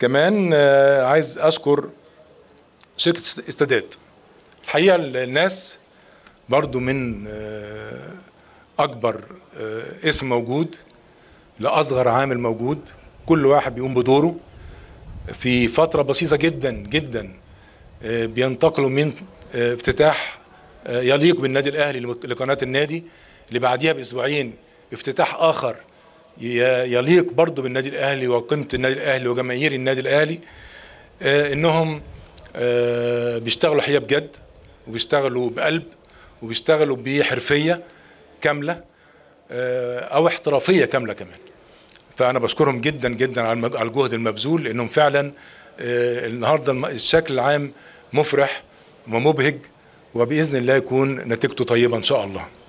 كمان آه، عايز اشكر شركه استادات الحقيقه الناس برضو من آه، اكبر آه، اسم موجود لاصغر عامل موجود كل واحد بيقوم بدوره في فتره بسيطه جدا جدا آه، بينتقلوا من آه، افتتاح آه، يليق بالنادي الاهلي لمت- لقناه النادي اللي بعديها باسبوعين افتتاح اخر ي- يليق برضه بالنادي الاهلي وقيمه النادي الاهلي وجماهير النادي الاهلي آه، انهم آه، بيشتغلوا حقيقه بجد وبيشتغلوا بقلب وبيشتغلوا بحرفيه كامله آه، او احترافيه كامله كمان فانا بشكرهم جدا جدا على المج- على الجهد المبذول لانهم فعلا آه، النهارده الم- الشكل العام مفرح ومبهج وباذن الله يكون نتيجته طيبه ان شاء الله